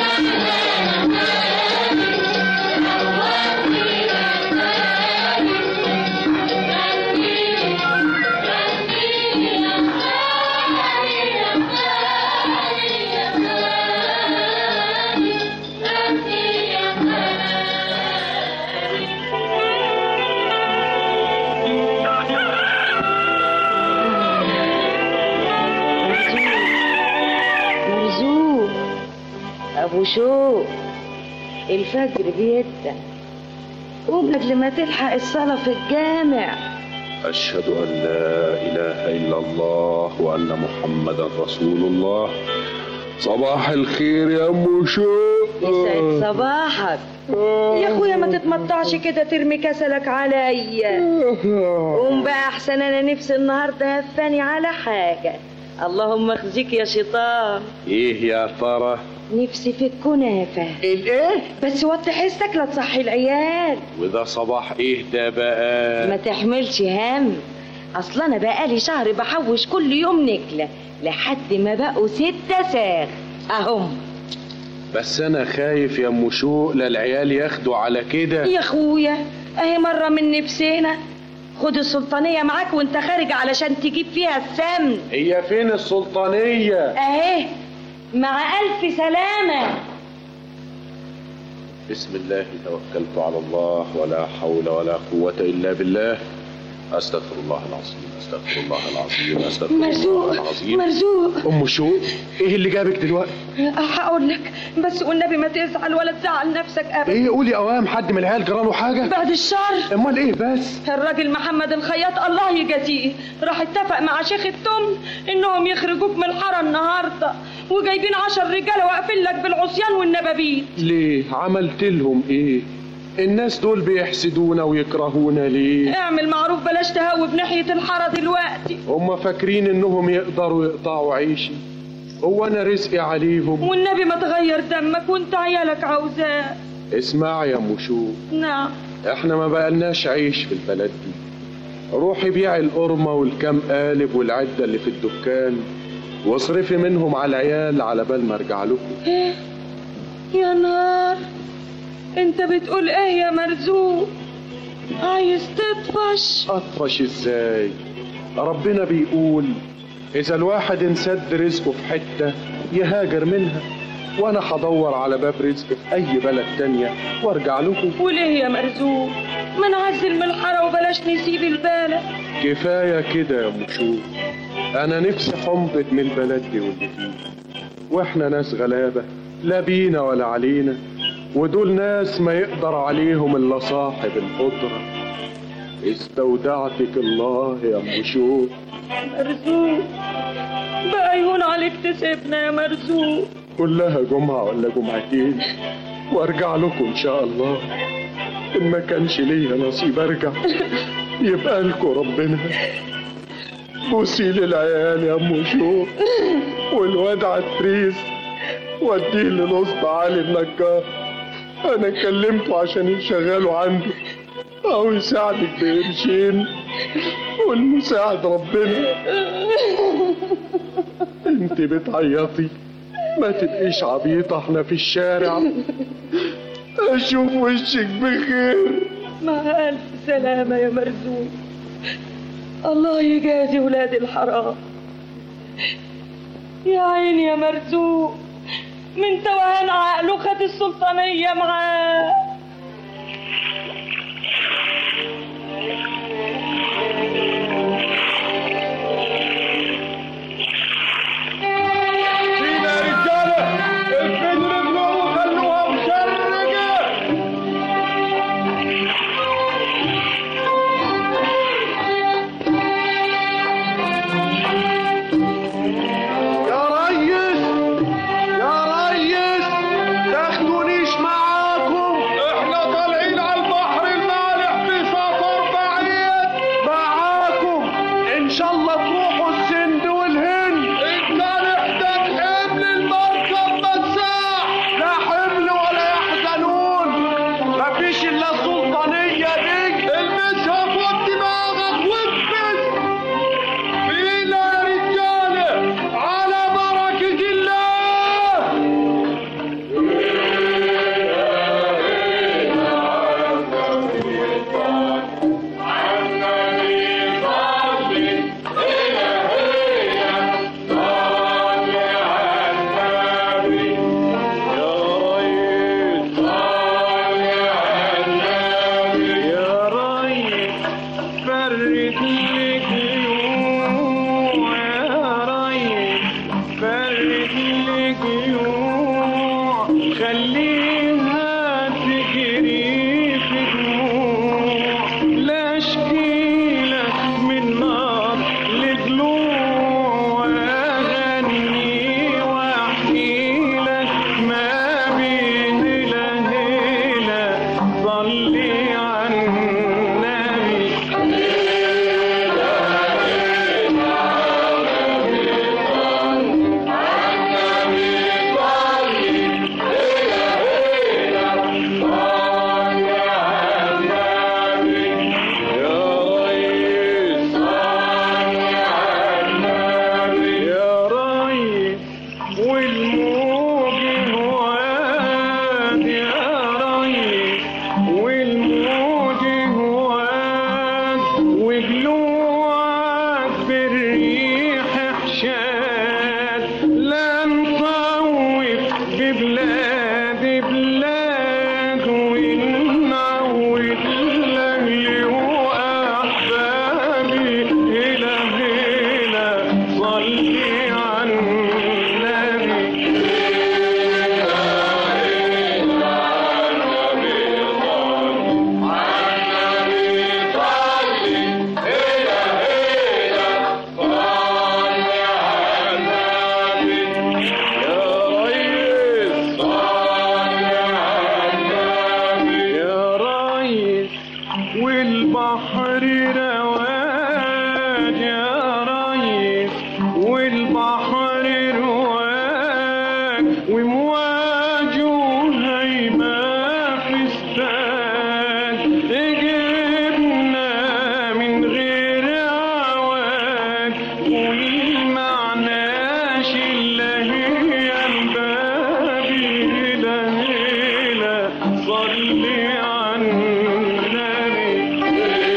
مرزوق ابو شوق الفجر بيدن قوم قبل ما تلحق الصلاة في الجامع أشهد أن لا إله إلا الله وأن محمدا رسول الله صباح الخير يا أم شوق يسعد صباحك يا اخويا ما تتمطعش كده ترمي كسلك عليا قوم بقى احسن انا نفسي النهارده هفاني على حاجه اللهم اخزيك يا شيطان إيه يا ترى نفسي في الكنافه الايه بس وطي حسك لا تصحي العيال وده صباح إيه ده بقى ما تحملش هم اصل انا بقالي شهر بحوش كل يوم نكله لحد ما بقوا ستة ساغ اهم بس أنا خايف يا أم شوق لا العيال ياخدوا على كده يا اخويا اهي مرة من نفسنا خد السلطانية معاك وانت خارج علشان تجيب فيها السمن هي فين السلطانية اهي مع الف سلامة بسم الله توكلت على الله ولا حول ولا قوة إلا بالله أستغفر الله العظيم أستغفر الله العظيم أستغفر الله مرزوق العظيم مرزوق أم شوق إيه اللي جابك دلوقتي هقول لك بس والنبي ما تزعل ولا تزعل نفسك ابدا إيه قولي أوام حد من العيال جراله حاجة بعد الشر أمال إيه بس الراجل محمد الخياط الله يجازيه راح اتفق مع شيخ التم انهم يخرجوك من الحاره النهارده وجايبين عشر رجاله واقفين لك بالعصيان والنبابيت ليه عملت لهم إيه الناس دول بيحسدونا ويكرهونا ليه اعمل معروف بلاش تهوب ناحيه الحاره دلوقتي هم فاكرين إنهم يقدروا يقطعوا عيشي هو أنا رزقي عليهم والنبي ما تغير دمك وانت عيالك عاوزاه اسمع يا أم شوق نعم احنا ما بقالناش عيش في البلد دي روحي بيعي القرمة والكام قالب والعدة اللي في الدكان واصرفي منهم على العيال على بال ما ارجع لكم ايه يا نار انت بتقول ايه يا مرزوق عايز تطفش اطفش ازاي ربنا بيقول اذا الواحد انسد رزقه في حتة يهاجر منها وانا هدور على باب رزق في اي بلد تانية وارجع لكم وليه يا مرزوق ما نعزل من الحاره وبلاش نسيب البلد كفاية كده يا مشوق أنا نفسي حمضت من البلد دي واللي فيه وإحنا ناس غلابة لا بينا ولا علينا ودول ناس ما يقدر عليهم إلا صاحب القدرة استودعتك الله يا مشوق مرزوق بقى يهون عليك تسيبنا يا مرزوق كلها جمعة ولا جمعتين وارجع لكم ان شاء الله ان ما كانش ليا نصيب ارجع يبقى لكم ربنا بوسي للعيال يا ام شوق والواد عتريس وديه للاسطى علي النجار انا كلمته عشان يشغله عنده او يساعدك بقرشين والمساعد ربنا انت بتعيطي ما تبقيش عبيطة احنا في الشارع اشوف وشك بخير مع ألف سلامة يا مرزوق الله يجازي ولاد الحرام يا عيني يا مرزوق من توهان عقله خد السلطانية معاه فينا يا رجالة الفين رجلوا وخلوها مشرقة يا ريس يا ريس تاخدونيش معاكم احنا طالعين على البحر المالح في سفر بعيد معاكم ان شاء الله تروحوا السند والهند انت نحتاج حمل المركب مساح لا حمل ولا يحزنون مفيش الا السلطانية دي المسها فوق دماغك وانفذ فينا يا رجالة على بركة الله يا ريس فرد لي جيوع يا ريس فرد لي جيوع خليها تجري في دموع لا اشكيلك من نار لضلوع اغني واحكي لك ما بين هلا صلي على النبي يا ريس والموج هواد يا ريس والموج هواد وجلوعك بالريح حشاد لا نطوف ببلاد بلاد ونعود لأهلي وأحبابي هلا هلا صلي على النبي يا ريس والبحر رواج يا ريس والبحر رواج ومواجه هيبة في استاد جبنا من غير عواج والمعناش إلا هي البابي هلا هلا صلي على النبي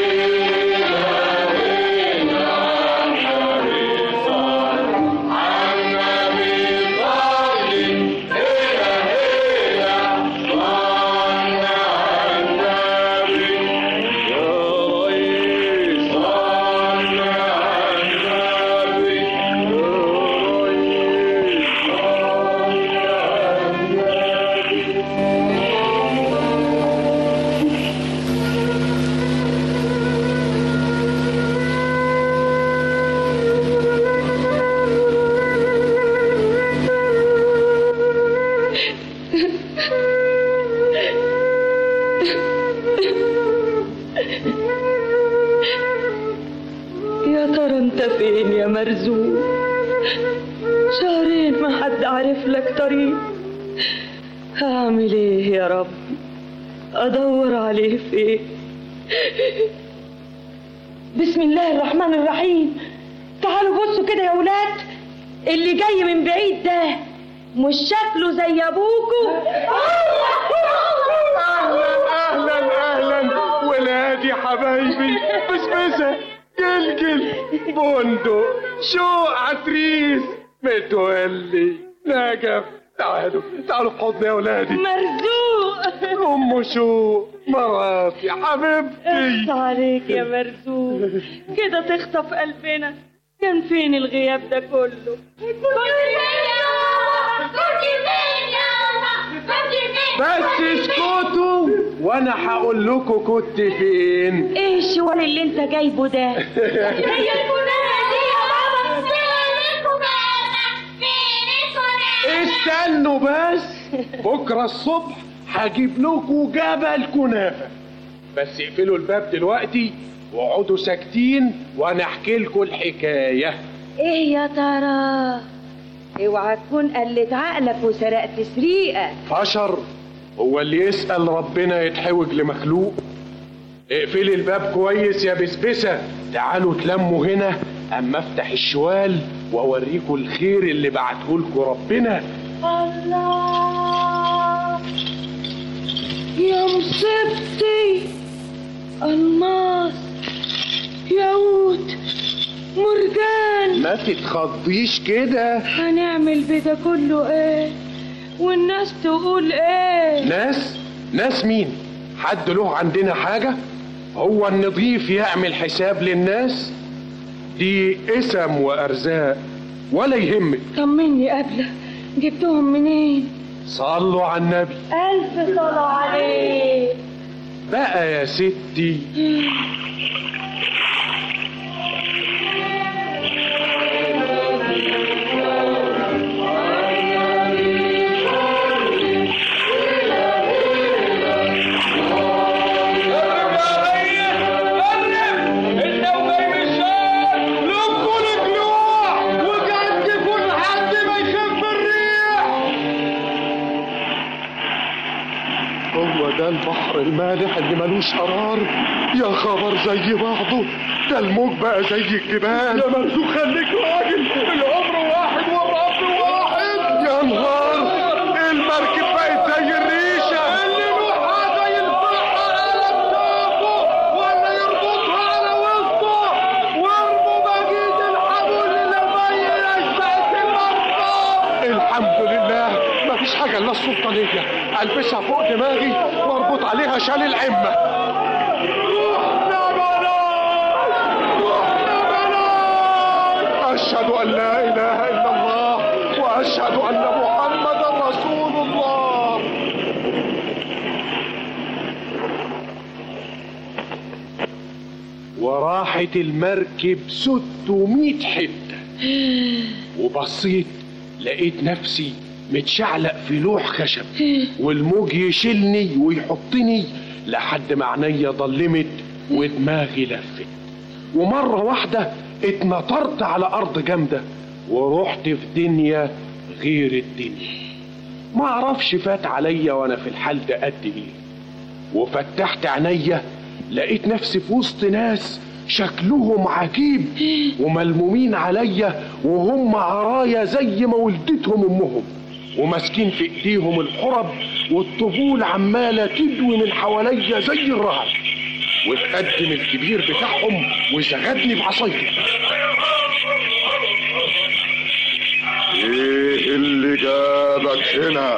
يا ترى انت فين يا مرزوق شهرين ما حد عارف لك طريق هعمل ايه يا رب ادور عليه فين بسم الله الرحمن الرحيم تعالوا بصوا كده يا ولاد اللي جاي من بعيد ده مش شكله زي ابوكوا اهلا اهلا اهلا ولادي حبايبي بسبسة جلجل بندق شوق عتريس متولي نجف تعالوا تعالوا في حضني يا ولادي مرزوق ام شوق مراتي حبيبتي اخص عليك يا مرزوق كده تخطف قلبنا كان فين الغياب ده كله بس اسكتوا وانا هقول لكم كنت فين ايه الشوال اللي انت جايبه ده هي استنوا بس بكره الصبح هجيب لكم جبل كنافه بس اقفلوا الباب دلوقتي واقعدوا ساكتين وانا احكي لكم الحكايه ايه يا ترى اوعى تكون قلت عقلك وسرقت سريقه فشر هو اللي يسأل ربنا يتحوج لمخلوق اقفلي الباب كويس يا بسبسة تعالوا تلموا هنا اما افتح الشوال واوريكم الخير اللي بعتهولكوا ربنا الله يا مصيبتي الماس ياقوت مرجان ما تتخضيش كده هنعمل بده كله ايه والناس تقول ايه ناس ناس مين حد له عندنا حاجة هو النظيف يعمل حساب للناس دي اسم وارزاق ولا يهمك طمني قبله جبتهم منين صلوا على النبي الف صلاة عليه بقى يا ستي هو ده البحر المالح اللي ملوش قرار يا خبر زي بعضه ده الموج بقى زي الجبال يا مرزوق خليك راجل العمر واحد والرب واحد يا نهار المركب بقت زي الريشه اللي يروحها زي البحر على كتافه ولا يربطها على وسطه وارموا بقيه الحبل لما يشبعت المرضى الحمد لله مفيش حاجه الا السلطانيه البسها فوق دماغي واربط عليها شال العمه أشهد أن لا إله إلا الله وأشهد أن محمدا رسول الله وراحت المركب 600 حتة وبصيت لقيت نفسي متشعلق في لوح خشب والموج يشيلني ويحطني لحد ما عينيا ضلمت ودماغي لفت ومرة واحدة اتنطرت على أرض جامدة ورحت في دنيا غير الدنيا ما اعرفش فات عليا وانا في الحال ده قد ايه وفتحت عينيا لقيت نفسي في وسط ناس شكلهم عجيب وملمومين عليا وهم عرايا زي ما ولدتهم امهم وماسكين في ايديهم الحرب والطبول عماله تدوي من حواليا زي الرعد واتقدم الكبير بتاعهم وزغدني بعصايته ايه اللي جابك هنا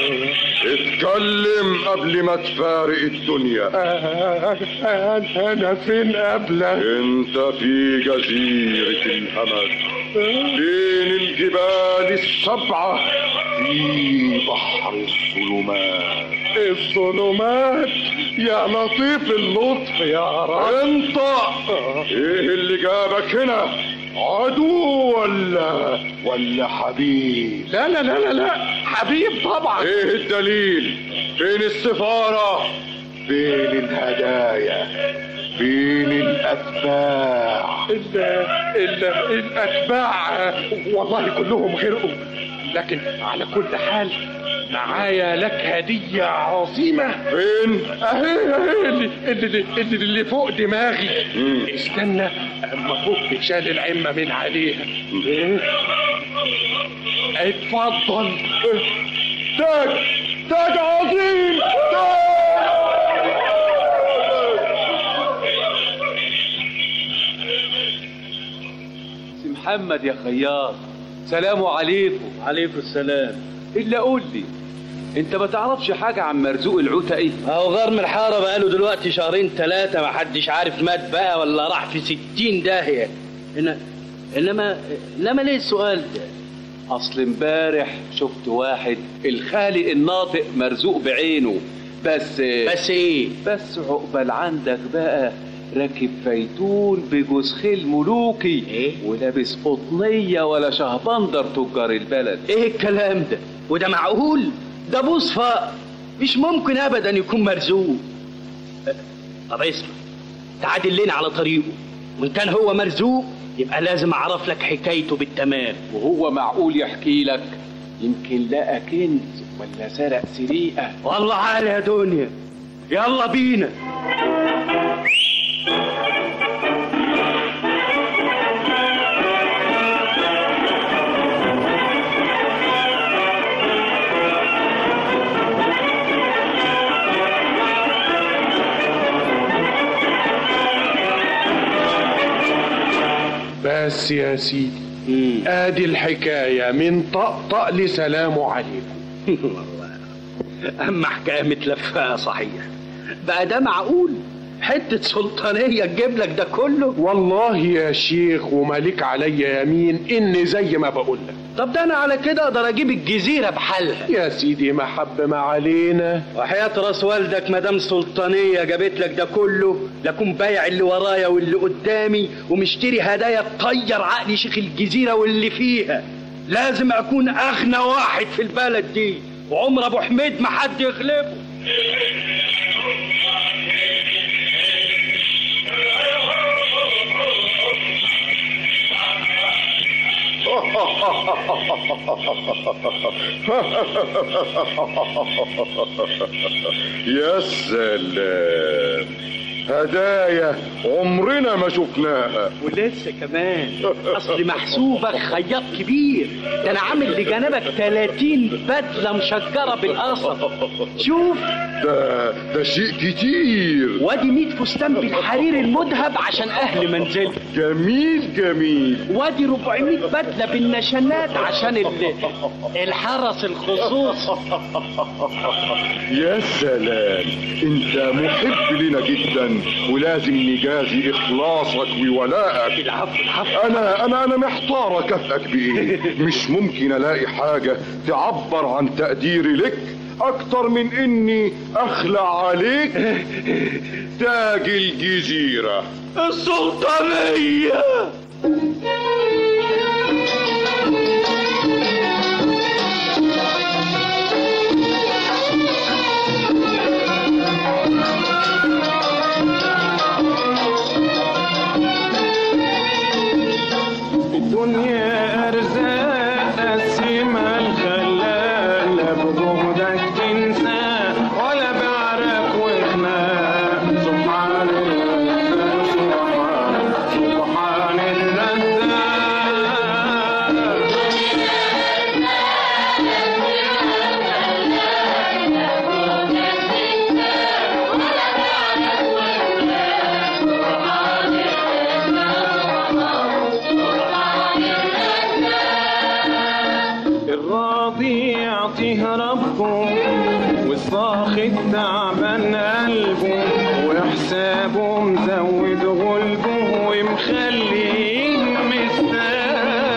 اتكلم قبل ما تفارق الدنيا انا فين قبلك انت في جزيرة الهمس بين الجبال السبعة في بحر الظلمات الظلمات يا لطيف اللطف يا رب انت ايه اللي جابك هنا عدو ولا ولا حبيب لا لا لا لا لا حبيب طبعا ايه الدليل فين السفارة فين الهدايا فين الاتباع ال ال الاتباع والله كلهم غرقوا لكن على كل حال معايا لك هدية عظيمة فين؟ اهي اهي اللي, اللي, اللي, اللي فوق دماغي مم. استنى اما فك شال العمة من عليها إيه؟ اتفضل تاج تاج عظيم محمد يا خياط سلام عليكم عليكم السلام الا قول لي انت ما تعرفش حاجه عن مرزوق العتقي اهو غرم الحاره بقاله دلوقتي شهرين ثلاثه ما حدش عارف مات بقى ولا راح في ستين داهيه إن... انما انما ليه السؤال ده اصل امبارح شفت واحد الخالق الناطق مرزوق بعينه بس بس ايه بس عقبال عندك بقى راكب فيتون بجوز خيل ملوكي إيه؟ ولابس قطنية ولا شهبندر تجار البلد ايه الكلام ده وده معقول ده بوصفة مش ممكن ابدا يكون مرزوق أه، طب اسمع تعادل لنا على طريقه وان كان هو مرزوق يبقى لازم اعرف لك حكايته بالتمام وهو معقول يحكي لك يمكن لقى كنز ولا سرق سريقة والله عالي يا دنيا يلا بينا بس يا سيدي ادي الحكاية من طقطق لسلام عليكم والله اما حكايه متلفقه صحيح بقى ده معقول حته سلطانيه تجيب لك ده كله والله يا شيخ ومالك عليا يمين ان زي ما بقول لك طب ده انا على كده اقدر اجيب الجزيره بحالها يا سيدي محب ما علينا وحياة راس والدك مدام سلطانية جابت لك ده كله لكون بايع اللي ورايا واللي قدامي ومشتري هدايا تطير عقل شيخ الجزيرة واللي فيها لازم اكون اغنى واحد في البلد دي وعمر ابو حميد ما حد يغلبه يا سلام هدايا عمرنا ما شفناها ولسه كمان اصل محسوبك خياط كبير ده انا عامل لجنبك 30 بدله مشجره بالقصب شوف ده ده شيء كتير وادي 100 فستان بالحرير المذهب عشان اهل منزلي جميل جميل وادي 400 بدله بالنشانات عشان ال- الحرس الخصوصي يا سلام انت محب لنا جدا ولازم نجازي اخلاصك وولائك العفو العفو انا انا انا محتار اكافئك بايه مش ممكن الاقي حاجه تعبر عن تقديري لك اكتر من اني اخلع عليك تاج الجزيره السلطانيه الدنيا أرزاق قسمها الخلاق لا بجهدك تنسى ولا بعرق وخناق سبحان الرزاق سبحان سبحان الرزاق الراضي يعطيه ربكم والساخط تعبان قلبه وحسابه مزود غلبه ومخليه مستاء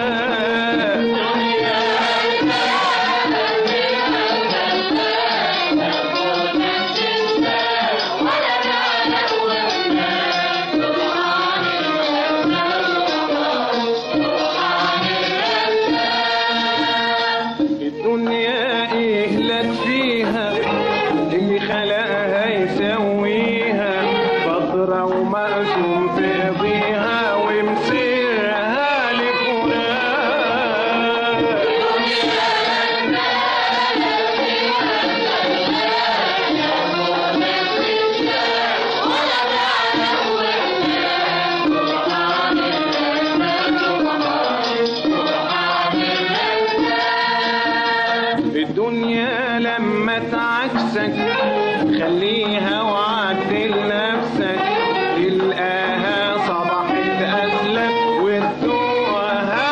الدنيا ايه لك فيها اللي خلقها يسويها فترة ومقسوم تقضيها ومسيرها لفراق الدنيا لما تعكسك خليها وعدل نفسك تلقاها صبحت أسلك وتدوقها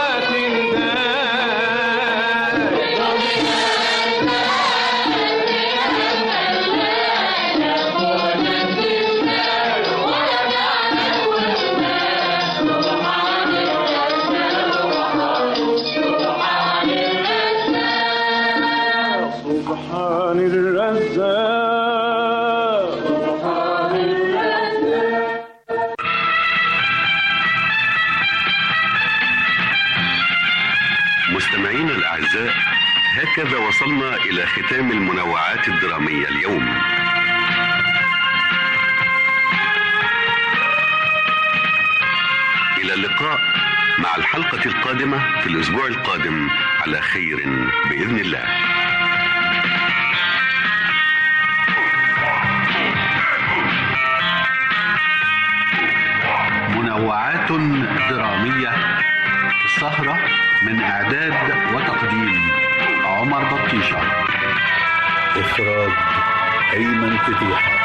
مستمعينا الأعزاء هكذا وصلنا إلى ختام المنوعات الدرامية اليوم إلى اللقاء مع الحلقة القادمة في الأسبوع القادم على خير بإذن الله منوعات درامية السهرة من إعداد وتقديم عمر بطيشة إخراج أيمن فتيحة